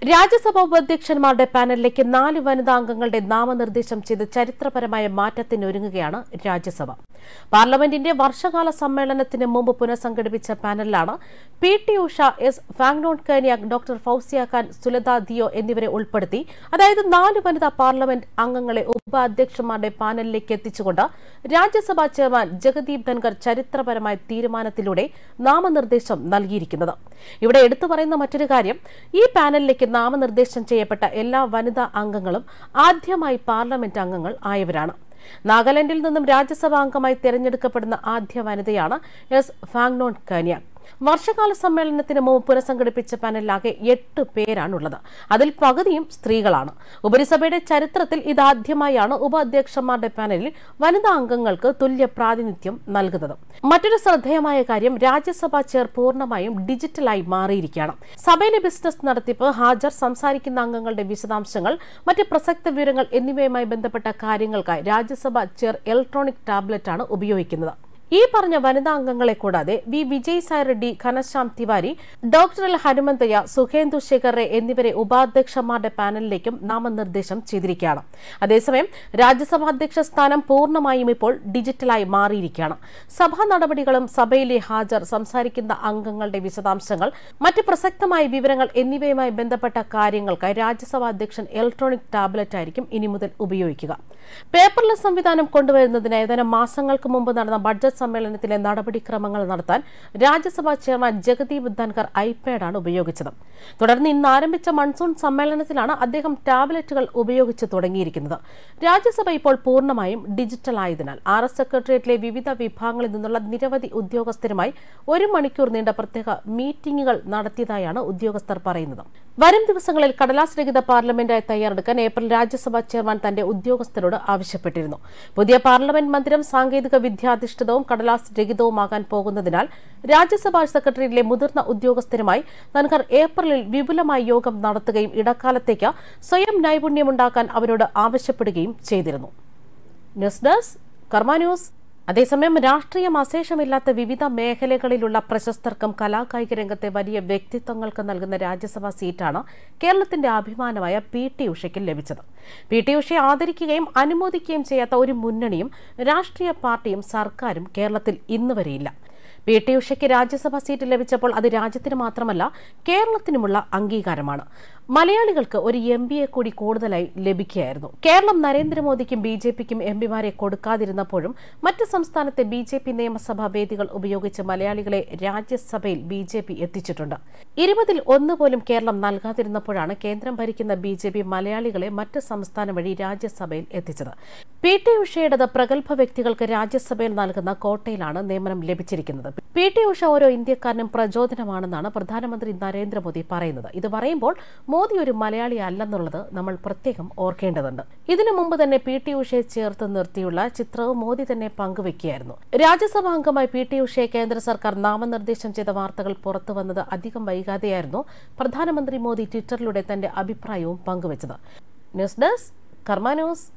രാജ്യസഭാ ഉപാധ്യക്ഷന്മാരുടെ പാനലിലേക്ക് നാല് വനിതാ അംഗങ്ങളുടെ നാമനിർദ്ദേശം ചെയ്ത് ചരിത്രപരമായ മാറ്റത്തിനൊരുങ്ങുകയാണ് രാജ്യസഭ പാർലമെന്റിന്റെ വർഷകാല സമ്മേളനത്തിന് മുമ്പ് പുനഃസംഘടിപ്പിച്ച പാനലിലാണ് P T Usha S Phangnon Konyak doctor Fauzia Khan Sulata Deo എന്നിവരെ ഉൾപ്പെടുത്തി അതായത് നാല് വനിതാ പാർലമെന്റ് അംഗങ്ങളെ ഉപാധ്യക്ഷന്മാരുടെ പാനലിലേക്ക് എത്തിച്ചുകൊണ്ട് രാജ്യസഭാ ചെയർമാൻ ജഗദീപ് ധൻകർ ചരിത്രപരമായ തീരുമാനത്തിലൂടെ നാമനിർദ്ദേശം നൽകിയിരിക്കുന്നത് ഇവിടെ എടുത്തു പറയുന്ന മറ്റൊരു കാര്യം ഈ പാനലിലേക്ക് നാമനിർദ്ദേശം ചെയ്യപ്പെട്ട എല്ലാ വനിതാ അംഗങ്ങളും ആദ്യമായി പാർലമെന്റ് അംഗങ്ങൾ ആയവരാണ് നാഗാലാൻഡിൽ നിന്നും രാജ്യസഭാ അംഗമായി തെരഞ്ഞെടുക്കപ്പെടുന്ന ആദ്യ വനിതയാണ് എസ് ഫാങ്നോൺ കാനിയാക് വർഷകാല സമ്മേളനത്തിന് മുമ്പ് പുനഃസംഘടിപ്പിച്ച പാനലിലാകെ എട്ട് പേരാണുള്ളത് അതിൽ പകുതിയും സ്ത്രീകളാണ് ഉപരിസഭയുടെ ചരിത്രത്തിൽ ഇതാദ്യമായാണ് ഉപാധ്യക്ഷന്മാരുടെ പാനലിൽ വനിതാ അംഗങ്ങൾക്ക് തുല്യ പ്രാതിനിധ്യം നൽകുന്നത് മറ്റൊരു ശ്രദ്ധേയമായ കാര്യം രാജ്യസഭാ ചെയർ പൂർണ്ണമായും ഡിജിറ്റലായി മാറിയിരിക്കുകയാണ് സഭയിലെ ബിസിനസ് നടത്തിപ്പ് ഹാജർ സംസാരിക്കുന്ന അംഗങ്ങളുടെ വിശദാംശങ്ങൾ മറ്റ് പ്രസക്ത വിവരങ്ങൾ എന്നിവയുമായി ബന്ധപ്പെട്ട കാര്യങ്ങൾക്കായി രാജ്യസഭാ ചെയർ ഇലക്ട്രോണിക് ടാബ്ലറ്റാണ് ഉപയോഗിക്കുന്നത് ഈ പറഞ്ഞ വനിതാ അംഗങ്ങളെ കൂടാതെ V Vijay Sai Reddy Ghanshyam Tiwari doctor L Hanumanthaiah Sukhendu Sekhar Ray എന്നിവരെ ഉപാധ്യക്ഷന്മാരുടെ പാനലിലേക്കും നാമനിർദ്ദേശം ചെയ്തിരിക്കുകയാണ് അതേസമയം രാജ്യസഭാ അധ്യക്ഷ സ്ഥാനം പൂർണ്ണമായും ഇപ്പോൾ ഡിജിറ്റലായി മാറിയിരിക്കുകയാണ് സഭാ നടപടികളും സഭയിലെ ഹാജർ സംസാരിക്കുന്ന അംഗങ്ങളുടെ വിശദാംശങ്ങൾ മറ്റ് പ്രസക്തമായ വിവരങ്ങൾ എന്നിവയുമായി ബന്ധപ്പെട്ട കാര്യങ്ങൾക്കായി രാജ്യസഭാ അധ്യക്ഷൻ ഇലക്ട്രോണിക് ടാബ്ലറ്റ് ആയിരിക്കും ഇനി മുതൽ ഉപയോഗിക്കുക പേപ്പർലെസ് സംവിധാനം കൊണ്ടുവരുന്നതിന് ഏതാനും മാസങ്ങൾക്ക് മുമ്പ് നടന്ന ബഡ്ജറ്റ് സമ്മേളനത്തിലെ നടപടിക്രമങ്ങൾ നടത്താൻ രാജ്യസഭാ ചെയർമാൻ ജഗദീപ് ധൻകർ ഐപാഡാണ് ഉപയോഗിച്ചത് തുടർന്ന് ഇന്ന് ആരംഭിച്ച മൺസൂൺ സമ്മേളനത്തിലാണ് അദ്ദേഹം ടാബ്ലറ്റുകൾ ഉപയോഗിച്ച് തുടങ്ങിയിരിക്കുന്നത് രാജ്യസഭ ഇപ്പോൾ പൂർണ്ണമായും ഡിജിറ്റൽ ആയതിനാൽ ആർ എസ് സെക്രട്ടേറിയറ്റിലെ വിവിധ വിഭാഗങ്ങളിൽ നിന്നുള്ള നിരവധി ഉദ്യോഗസ്ഥരുമായി ഒരു മണിക്കൂർ നീണ്ട പ്രത്യേക മീറ്റിംഗുകൾ നടത്തിയതായാണ് ഉദ്യോഗസ്ഥർ പറയുന്നത് വരും ദിവസങ്ങളിൽ കടലാസ് രഹിത പാർലമെന്റായി തയ്യാറെടുക്കാൻ ഏപ്രിൽ രാജ്യസഭാ ചെയർമാൻ തന്റെ ഉദ്യോഗസ്ഥരോട് ആവശ്യപ്പെട്ടിരുന്നു പുതിയ പാർലമെന്റ് മന്ദിരം സാങ്കേതിക വിദ്യാധിഷ്ഠിതവും കടലാസ് രഹിതവുമാകാൻ പോകുന്നതിനാൽ രാജ്യസഭാ സെക്രട്ടറിയിലെ മുതിർന്ന ഉദ്യോഗസ്ഥരുമായി തൻകർ ഏപ്രിലിൽ വിപുലമായ യോഗം നടത്തുകയും ഇടക്കാലത്തേക്ക് സ്വയം നൈപുണ്യമുണ്ടാക്കാൻ അവരോട് ആവശ്യപ്പെടുകയും ചെയ്തിരുന്നു ന്യൂസ് ഡെസ്ക് കർമ്മ ന്യൂസ് അതേസമയം രാഷ്ട്രീയം അശേഷമില്ലാത്ത വിവിധ മേഖലകളിലുള്ള പ്രശസ്തർക്കും കലാകായിക രംഗത്തെ വലിയ വ്യക്തിത്വങ്ങൾക്ക് നൽകുന്ന രാജ്യസഭാ സീറ്റാണ് കേരളത്തിന്റെ അഭിമാനമായ പി ടി ഉഷയ്ക്ക് ലഭിച്ചത് പി ടി ഉഷയെ ആദരിക്കുകയും അനുമോദിക്കുകയും ചെയ്യാത്ത ഒരു മുന്നണിയും രാഷ്ട്രീയ പാർട്ടിയും സർക്കാരും കേരളത്തിൽ ഇന്നുവരെയില്ല പി ടി ഉഷയ്ക്ക് രാജ്യസഭാ സീറ്റ് ലഭിച്ചപ്പോൾ അത് രാജ്യത്തിന് മാത്രമല്ല കേരളത്തിനുമുള്ള അംഗീകാരമാണ് മലയാളികൾക്ക് ഒരു എം പിയെ കൂടി കൂടുതലായി ലഭിക്കുകയായിരുന്നു കേരളം നരേന്ദ്രമോദിക്കും ബി ജെ പിക്കും എം പിമാരെ കൊടുക്കാതിരുന്നപ്പോഴും മറ്റ് സംസ്ഥാനത്തെ ബി ജെ പി നിയമസഭാ വേദികൾ ഉപയോഗിച്ച് മലയാളികളെ രാജ്യസഭയിൽ ബി ജെ പി എത്തിച്ചിട്ടുണ്ട് ഇരുപതിൽ ഒന്ന് പോലും കേരളം നൽകാതിരുന്നപ്പോഴാണ് കേന്ദ്രം ഭരിക്കുന്ന ബി ജെ പി മലയാളികളെ മറ്റ് സംസ്ഥാനം വഴി രാജ്യസഭയിൽ എത്തിച്ചത് പി ടി ഉഷയുടേത് പ്രഗത്ഭ വ്യക്തികൾക്ക് രാജ്യസഭയിൽ നൽകുന്ന കോട്ടയിലാണ് നിയമനം ലഭിച്ചിരിക്കുന്നത് പി ടി ഉഷ ഓരോ ഇന്ത്യക്കാരനും പ്രചോദനമാണെന്നാണ് പ്രധാനമന്ത്രി നരേന്ദ്രമോദി പറയുന്നത് ഇത് പറയുമ്പോൾ മോദി ഒരു മലയാളി അല്ലെന്നുള്ളത് നമ്മൾ പ്രത്യേകം ഓർക്കേണ്ടതുണ്ട് ഇതിനു മുമ്പ് തന്നെ പി ടി ഉഷയെ ചേർത്ത് നിർത്തിയുള്ള ചിത്രവും മോദി തന്നെ പങ്കുവെക്കുകയായിരുന്നു രാജ്യസഭാ അംഗമായി പി ടി ഉഷയെ കേന്ദ്ര സർക്കാർ നാമനിർദ്ദേശം ചെയ്ത വാർത്തകൾ പുറത്തുവന്നത് അധികം വൈകാതെയായിരുന്നു പ്രധാനമന്ത്രി മോദി ട്വിറ്ററിലൂടെ തന്റെ അഭിപ്രായവും പങ്കുവച്ചത് ന്യൂസ് ഡെസ്ക് കർമ്മ ന്യൂസ്